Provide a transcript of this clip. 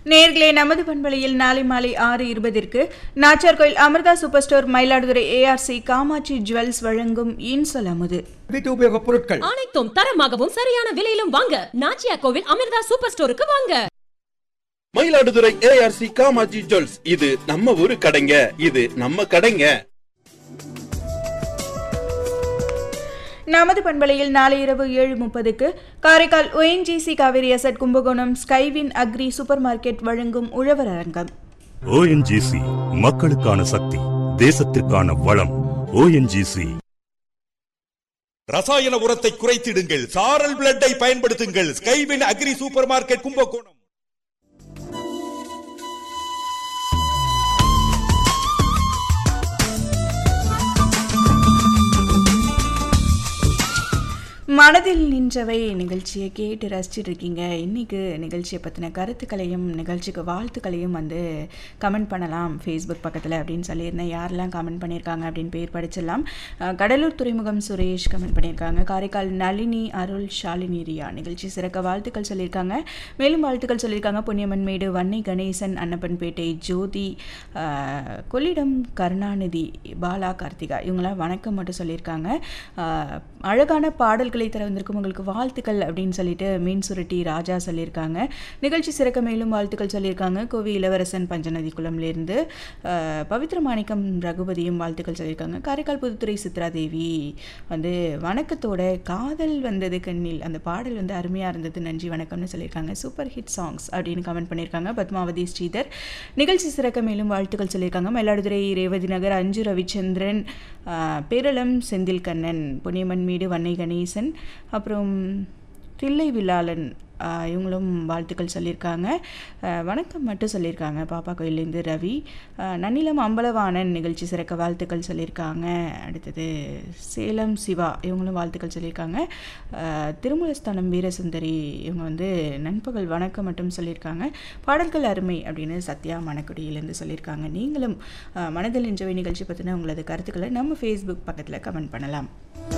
நேர்களே நமது பண்பலையில் நாளை மாலை ஆறு இருபதிற்கு Nacharkoil Amirtha super store Mayiladuthurai A R C Kamatchi jewels வழங்கும் இன்சொல் அமுது வீட்டு உபயோகப் பொருட்கள் அனைத்தும் தரமாகவும் சரியான விலையிலும் வாங்க நாச்சியா கோவில் அமிர்தா சூப்பர் ஸ்டோருக்கு வாங்க மயிலாடுதுறை ஏஆர்சி காமாஜி ஜுவல்ஸ் இது நம்ம ஊரு கடைங்க இது நம்ம கடைங்க நமது பண்பலையில் நாளை இரவு ஏழு முப்பதுக்கு Karaikal ONGC Cauvery asset Kumbakonam Skywin agri supermarket வழங்கும் உழவர் அரங்கம் ஓஎன்ஜிசி மக்களுக்கான சக்தி தேசத்திற்கான வளம் ஓஎன்ஜிசி ரசாயன உரத்தை குறைத்திடுங்கள் சாரல் பிளட்டை பயன்படுத்துங்கள் Skywin agri supermarket Kumbakonam மனதில் நின்றவை நிகழ்ச்சியை கேட்டு ரசிச்சுட்டு இருக்கீங்க இன்னைக்கு நிகழ்ச்சியை பற்றின கருத்துக்களையும் நிகழ்ச்சிக்கு வாழ்த்துக்களையும் வந்து கமெண்ட் பண்ணலாம் ஃபேஸ்புக் பக்கத்தில் அப்படின்னு சொல்லியிருந்தேன் யாரெல்லாம் கமெண்ட் பண்ணியிருக்காங்க அப்படின்னு பேர் படிச்சிடலாம் அஹ், கடலூர் துறைமுகம் சுரேஷ் கமெண்ட் பண்ணியிருக்காங்க காரைக்கால் நளினி அருள் ஷாலினி ரியா நிகழ்ச்சி சிறக்க வாழ்த்துக்கள் சொல்லியிருக்காங்க மேலும் வாழ்த்துக்கள் சொல்லியிருக்காங்க பொன்னியம்மன் மேடு வன்னை கணேசன் அன்னப்பன்பேட்டை ஜோதி அஹ், கொள்ளிடம் கருணாநிதி பாலா கார்த்திகா இவங்களாம் வணக்கம் மட்டும் சொல்லியிருக்காங்க அஹ், அழகான பாடல்களை தர வந்திருக்கும் உங்களுக்கு வாழ்த்துக்கள் அப்படின்னு சொல்லிட்டு மீன் சுருட்டி ராஜா சொல்லியிருக்காங்க நிகழ்ச்சி சிறக்க மேலும் வாழ்த்துக்கள் சொல்லியிருக்காங்க கோவி இளவரசன் பஞ்சநதி குளம்லேருந்து அஹ், பவித்ர மாணிக்கம் ரகுபதியும் வாழ்த்துக்கள் சொல்லியிருக்காங்க காரைக்கால் புதுத்துறை சித்ரா தேவி வந்து வணக்கத்தோட காதல் வந்தது கண்ணில் அந்த பாடல் வந்து அருமையாக இருந்தது நன்றி வணக்கம்னு சொல்லியிருக்காங்க சூப்பர் ஹிட் சாங்ஸ் அப்படின்னு கமெண்ட் பண்ணியிருக்காங்க பத்மாவதி ஸ்ரீதர் நிகழ்ச்சி சிறக்க மேலும் வாழ்த்துக்கள் சொல்லியிருக்காங்க மயிலாடுதுறை ரேவதி நகர் அஞ்சு ரவிச்சந்திரன் ஆஹ், பேரளம் செந்தில் கண்ணன் பொன்னியம்மன் மீடு வன்னை கணேசன் அப்புறம் தில்லை வில்லாளன் ஆஹ், இவங்களும் வாழ்த்துக்கள் சொல்லியிருக்காங்க ஆஹ், வணக்கம் மட்டும் சொல்லியிருக்காங்க பாப்பா கோயிலேருந்து ரவி ஆஹ், நன்னிலம் அம்பலவாணன் நிகழ்ச்சி சிறக்க வாழ்த்துக்கள் சொல்லியிருக்காங்க அடுத்தது சேலம் சிவா இவங்களும் வாழ்த்துக்கள் சொல்லியிருக்காங்க ஆஹ், திருமூலஸ்தானம் வீரசுந்தரி இவங்க வந்து நண்பகல் வணக்கம் மட்டும் சொல்லியிருக்காங்க பாடல்கள் அருமை அப்படின்னு சத்யா மணக்குடியிலேருந்து சொல்லியிருக்காங்க நீங்களும் ஆஹ், மனதில் நின்றவை நிகழ்ச்சி பற்றின உங்களது கருத்துக்களை நம்ம ஃபேஸ்புக் பக்கத்தில் கமெண்ட் பண்ணலாம்